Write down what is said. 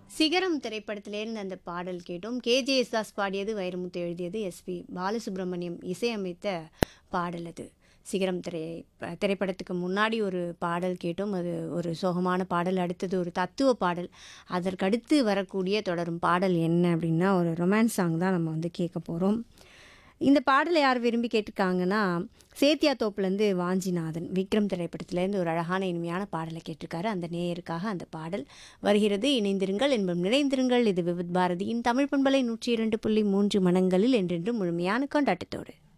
சிகரம் திரைப்படத்திலேருந்து அந்த பாடல் கேட்டோம் கேஜே யேசுதாஸ் பாடியது வைரமுத்து எழுதியது எஸ்பி பாலசுப்ரமணியம் இசையமைத்த பாடல் அது சிகரம் திரை ப- திரைப்படத்துக்கு முன்னாடி ஒரு பாடல் கேட்டோம் அது ஒரு சோகமான பாடல் அடுத்தது ஒரு தத்துவ பாடல் அதற்கடுத்து வரக்கூடிய தொடரும் பாடல் என்ன அப்படின்னா ஒரு ரொமான்ஸ் சாங் தான் நம்ம வந்து கேட்க போகிறோம் இந்த பாடலை யார் விரும்பி கேட்டிருக்காங்கன்னா சேத்தியா தோப்புலேருந்து வாஞ்சிநாதன் விக்ரம் திரைப்படத்திலேருந்து ஒரு அழகான இனிமையான பாடலை கேட்டிருக்காரு அந்த நேயருக்காக அந்த பாடல் வருகிறது இணைந்திருங்கள் என்பம் நிறைந்திருங்கள் இது விவித் பாரதியின் தமிழ் பண்பலை நூற்றி இரண்டு புள்ளி மூன்று மனங்களில் என்றென்றும் முழுமையான கொண்டாட்டத்தோடு